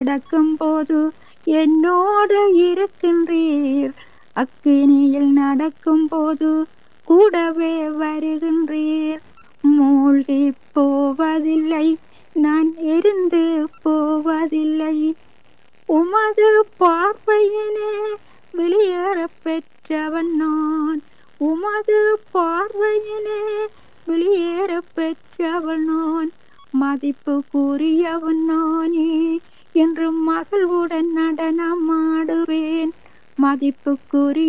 நடக்கும் போது என்னோடு இருக்கின்றீர் அக்கினியில் நடக்கும் போது கூடவே வருகின்றீர் மூழ்கி போவதில்லை நான் எரிந்து போவதில்லை உமது பார்வையினே வெளியேற பெற்றவன் நான் உமது பார்வையினே வெளியேற பெற்றவன் நான் மதிப்பு கூறியவன் நானே என்று மகிழ்வுடன் நடனமாடுவேன் மதிப்புக்குரிய